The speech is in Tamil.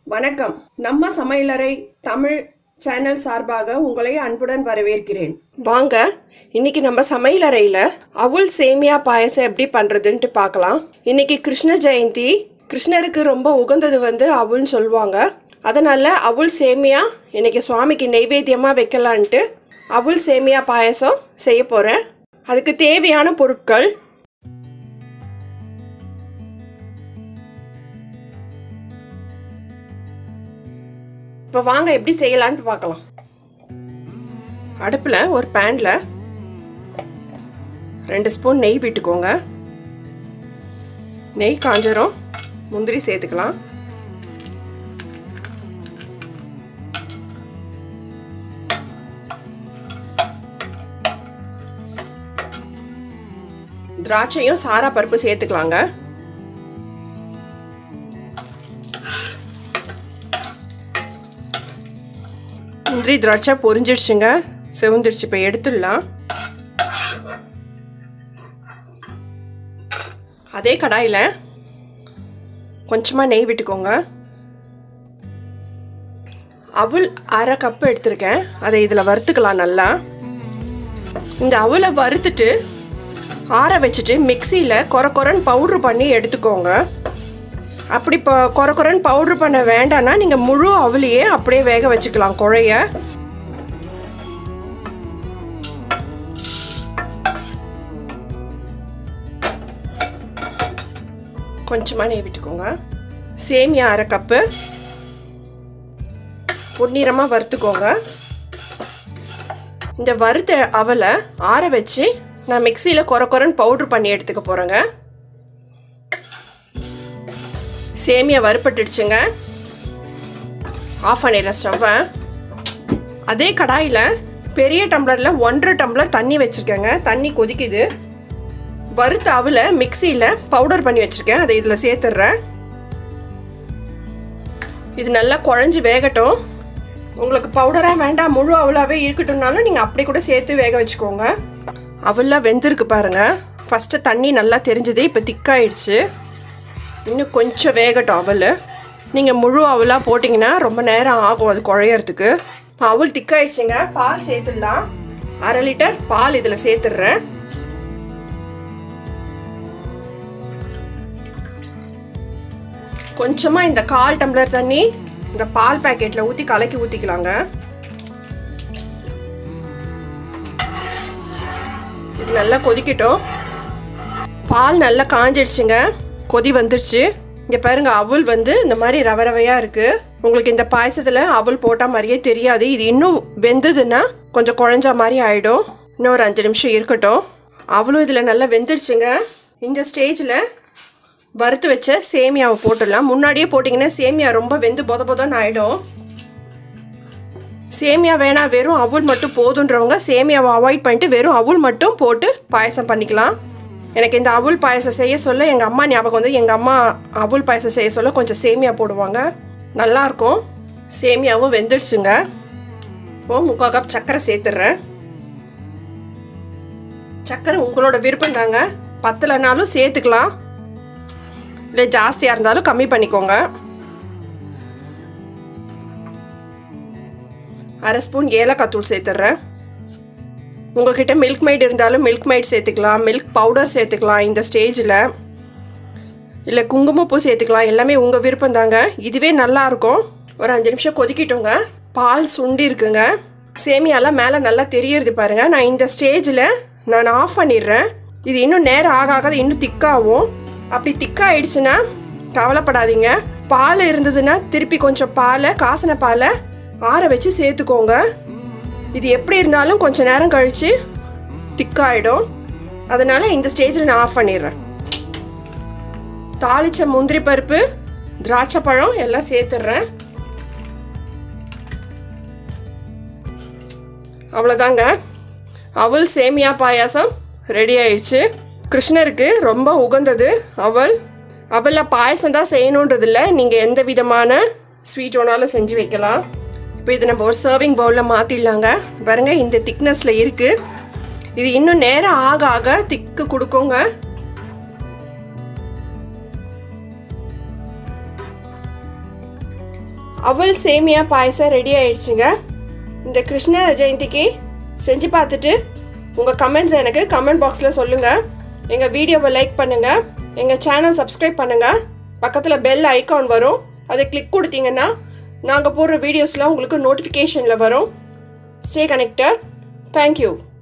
வணக்கம் நம்ம சமையலறை தமிழ் சேனல் சார்பாக உங்களை அன்புடன் வரவேற்கிறேன் வாங்க இன்னைக்கு நம்ம சமையலறையில் அவுல் சேமியா பாயசம் எப்படி பண்ணுறதுன்ட்டு பார்க்கலாம் இன்னைக்கு கிருஷ்ண ஜெயந்தி கிருஷ்ணருக்கு ரொம்ப உகந்தது வந்து அவுல்னு சொல்லுவாங்க அதனால அவுல் சேமியா இன்னைக்கு சுவாமிக்கு நெய்வேத்தியமாக வைக்கலான்ட்டு அவுல் சேமியா பாயசம் செய்ய போகிறேன் அதுக்கு தேவையான பொருட்கள் இப்போ வாங்க எப்படி செய்யலான்ட்டு பார்க்கலாம் அடுப்பில் ஒரு பேனில் ரெண்டு ஸ்பூன் நெய் விட்டுக்கோங்க நெய் காஞ்சரும் முந்திரி சேர்த்துக்கலாம் திராட்சையும் சாரா பருப்பு சேர்த்துக்கலாங்க முந்திரி திராட்சை பொரிஞ்சிடுச்சுங்க செவந்துடுச்சு இப்போ எடுத்துடலாம் அதே கடாயில் கொஞ்சமாக நெய் விட்டுக்கோங்க அவுல் அரை கப்பு எடுத்திருக்கேன் அதை இதில் வறுத்துக்கலாம் நல்லா இந்த அவுலை வறுத்துட்டு ஆற வச்சுட்டு மிக்சியில் கொர கொரன்னு பவுட்ரு பண்ணி எடுத்துக்கோங்க அப்படி இப்போ கொர கொரன்னு பவுட்ரு பண்ண வேண்டாம்னா நீங்கள் முழு அவளையே அப்படியே வேக வச்சுக்கலாம் குழைய கொஞ்சமாக நெய் விட்டுக்கோங்க சேமியா அரை கப்பு பொன்னிறமாக வறுத்துக்கோங்க இந்த வறுத்த அவலை ஆற வச்சு நான் மிக்சியில் கொர கொரன்னு பவுட்ரு பண்ணி எடுத்துக்க போகிறேங்க சேமியா வறுப்பட்டுடுச்சுங்க ஆஃப் பண்ணிடுறேன் ஸ்டவ்வை அதே கடாயில் பெரிய டம்ளரில் ஒன்றரை டம்ளர் தண்ணி வச்சுருக்கேங்க தண்ணி கொதிக்குது வறுத்த அவில் மிக்சியில் பவுடர் பண்ணி வச்சுருக்கேன் அதை இதில் சேர்த்துட்றேன் இது நல்லா குழஞ்சி வேகட்டும் உங்களுக்கு பவுடராக வேண்டாம் முழு அவலாகவே இருக்கட்டும்னாலும் நீங்கள் அப்படி கூட சேர்த்து வேக வச்சுக்கோங்க அவெல்லாம் வெந்திருக்கு பாருங்கள் ஃபஸ்ட்டு தண்ணி நல்லா தெரிஞ்சது இப்போ திக்காயிடுச்சு இன்னும் கொஞ்சம் வேகட்டும் அவல் நீங்கள் முழு அவலாக போட்டிங்கன்னா ரொம்ப நேரம் ஆகும் அது குழையறதுக்கு இப்போ அவல் திக்காயிடுச்சுங்க பால் சேர்த்துடலாம் அரை லிட்டர் பால் இதில் சேர்த்துடுறேன் கொஞ்சமாக இந்த கால் டம்ளர் தண்ணி இந்த பால் பேக்கெட்டில் ஊற்றி கலக்கி ஊற்றிக்கலாங்க இது நல்லா கொதிக்கட்டும் பால் நல்லா காஞ்சிடுச்சுங்க கொதி வந்துடுச்சு இங்கே பாருங்க அவுல் வந்து இந்த மாதிரி ரவ ரவையாக இருக்குது உங்களுக்கு இந்த பாயசத்தில் அவுல் போட்டால் மாதிரியே தெரியாது இது இன்னும் வெந்ததுன்னா கொஞ்சம் குழஞ்ச மாதிரி ஆகிடும் இன்னும் ஒரு அஞ்சு நிமிஷம் இருக்கட்டும் அவளும் இதில் நல்லா வெந்துடுச்சுங்க இந்த ஸ்டேஜில் வறுத்து வச்ச சேமியாவை போட்டுடலாம் முன்னாடியே போட்டிங்கன்னா சேமியா ரொம்ப வெந்து பொத பொதன்னு ஆகிடும் சேமியா வேணாம் வெறும் அவுல் மட்டும் போதுன்றவங்க சேமியாவை அவாய்ட் பண்ணிட்டு வெறும் அவுல் மட்டும் போட்டு பாயசம் பண்ணிக்கலாம் எனக்கு இந்த அவுல் பாயசம் செய்ய சொல்ல எங்கள் அம்மா ஞாபகம் வந்து எங்கள் அம்மா அவுல் பாயசம் செய்ய சொல்ல கொஞ்சம் சேமியா போடுவாங்க நல்லாயிருக்கும் சேமியாவும் வெந்துடுச்சுங்க ஓ முக்கால் கப் சர்க்கரை சேர்த்துட்றேன் சர்க்கரை உங்களோட விருப்பம் தாங்க பத்தலைனாலும் சேர்த்துக்கலாம் இல்லை ஜாஸ்தியாக இருந்தாலும் கம்மி பண்ணிக்கோங்க அரை ஸ்பூன் ஏலக்காய் தூள் சேர்த்துட்றேன் உங்கள்கிட்ட மில்க் மைட் இருந்தாலும் மில்க் மைட் சேர்த்துக்கலாம் மில்க் பவுடர் சேர்த்துக்கலாம் இந்த ஸ்டேஜில் இல்லை குங்குமப்பூ சேர்த்துக்கலாம் எல்லாமே உங்கள் விருப்பம் தாங்க இதுவே நல்லாயிருக்கும் ஒரு அஞ்சு நிமிஷம் கொதிக்கிட்டோங்க பால் சுண்டி இருக்குங்க சேமியாலாம் மேலே நல்லா தெரியறது பாருங்கள் நான் இந்த ஸ்டேஜில் நான் ஆஃப் பண்ணிடுறேன் இது இன்னும் நேரம் ஆக ஆகாத இன்னும் திக்காகும் அப்படி திக்காயிடுச்சுன்னா கவலைப்படாதீங்க பால் இருந்ததுன்னா திருப்பி கொஞ்சம் பாலை காசின பாலை ஆற வச்சு சேர்த்துக்கோங்க இது எப்படி இருந்தாலும் கொஞ்ச நேரம் கழித்து திக்காயிடும் அதனால் இந்த ஸ்டேஜில் நான் ஆஃப் பண்ணிடுறேன் தாளிச்ச முந்திரி பருப்பு திராட்சை பழம் எல்லாம் சேர்த்துடுறேன் அவ்வளோதாங்க அவல் சேமியா பாயாசம் ரெடி ஆயிடுச்சு கிருஷ்ணருக்கு ரொம்ப உகந்தது அவல் அவலில் பாயசம் தான் செய்யணுன்றதில்ல நீங்கள் எந்த விதமான ஸ்வீட் வேணாலும் செஞ்சு வைக்கலாம் இப்போ இது நம்ம ஒரு சர்விங் பவுலில் மாற்றிடலாங்க பாருங்க இந்த திக்னஸில் இருக்குது இது இன்னும் நேரம் ஆக ஆக திக்கு கொடுக்குங்க அவல் சேமியா பாயசம் ரெடி ஆயிடுச்சுங்க இந்த கிருஷ்ண ஜெயந்திக்கு செஞ்சு பார்த்துட்டு உங்கள் கமெண்ட்ஸ் எனக்கு கமெண்ட் பாக்ஸில் சொல்லுங்கள் எங்கள் வீடியோவை லைக் பண்ணுங்கள் எங்கள் சேனல் சப்ஸ்கிரைப் பண்ணுங்கள் பக்கத்தில் பெல் ஐகான் வரும் அதை கிளிக் கொடுத்தீங்கன்னா நாங்கள் போடுற வீடியோஸ்லாம் உங்களுக்கு நோட்டிஃபிகேஷனில் வரும் ஸ்டே கனெக்டட் தேங்க்யூ